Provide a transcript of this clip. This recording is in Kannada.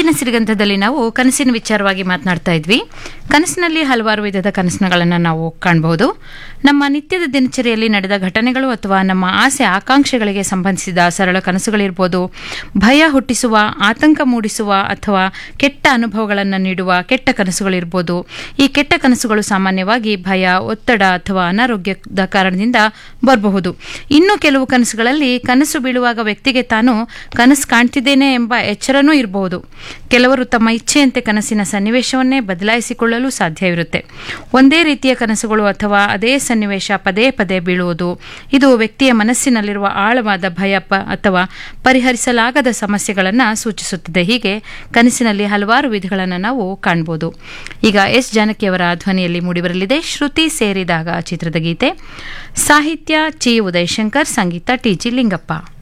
ಇಂದಿನ ಸಿರಿಗಂಧದಲ್ಲಿ ನಾವು ಕನಸಿನ ವಿಚಾರವಾಗಿ ಮಾತನಾಡ್ತಾ ಇದ್ವಿ ಕನಸಿನಲ್ಲಿ ಹಲವಾರು ವಿಧದ ಕನಸುಗಳನ್ನು ನಾವು ಕಾಣಬಹುದು ನಮ್ಮ ನಿತ್ಯದ ದಿನಚರಿಯಲ್ಲಿ ನಡೆದ ಘಟನೆಗಳು ಅಥವಾ ನಮ್ಮ ಆಸೆ ಆಕಾಂಕ್ಷೆಗಳಿಗೆ ಸಂಬಂಧಿಸಿದ ಸರಳ ಕನಸುಗಳಿರ್ಬೋದು ಭಯ ಹುಟ್ಟಿಸುವ ಆತಂಕ ಮೂಡಿಸುವ ಅಥವಾ ಕೆಟ್ಟ ಅನುಭವಗಳನ್ನು ನೀಡುವ ಕೆಟ್ಟ ಕನಸುಗಳಿರ್ಬೋದು ಈ ಕೆಟ್ಟ ಕನಸುಗಳು ಸಾಮಾನ್ಯವಾಗಿ ಭಯ ಒತ್ತಡ ಅಥವಾ ಅನಾರೋಗ್ಯದ ಕಾರಣದಿಂದ ಬರಬಹುದು ಇನ್ನು ಕೆಲವು ಕನಸುಗಳಲ್ಲಿ ಕನಸು ಬೀಳುವಾಗ ವ್ಯಕ್ತಿಗೆ ತಾನು ಕನಸು ಕಾಣ್ತಿದ್ದೇನೆ ಎಂಬ ಎಚ್ಚರನೂ ಇರಬಹುದು ಕೆಲವರು ತಮ್ಮ ಇಚ್ಛೆಯಂತೆ ಕನಸಿನ ಸನ್ನಿವೇಶವನ್ನೇ ಬದಲಾಯಿಸಿಕೊಳ್ಳಲು ಸಾಧ್ಯವಿರುತ್ತೆ ಒಂದೇ ರೀತಿಯ ಕನಸುಗಳು ಅಥವಾ ಅದೇ ಸನ್ನಿವೇಶ ಪದೇ ಪದೇ ಬೀಳುವುದು ಇದು ವ್ಯಕ್ತಿಯ ಮನಸ್ಸಿನಲ್ಲಿರುವ ಆಳವಾದ ಭಯ ಪ- ಅಥವಾ ಪರಿಹರಿಸಲಾಗದ ಸಮಸ್ಯೆಗಳನ್ನು ಸೂಚಿಸುತ್ತದೆ ಹೀಗೆ ಕನಸಿನಲ್ಲಿ ಹಲವಾರು ವಿಧಗಳನ್ನು ನಾವು ಕಾಣ್ಬೋದು ಈಗ ಎಸ್ ಜಾನಕಿಯವರ ಧ್ವನಿಯಲ್ಲಿ ಮೂಡಿಬರಲಿದೆ ಶ್ರುತಿ ಸೇರಿದಾಗ ಚಿತ್ರದ ಗೀತೆ ಸಾಹಿತ್ಯ ಚಿ ಉದಯಶಂಕರ್ ಸಂಗೀತ ಟಿ ಜಿ ಲಿಂಗಪ್ಪ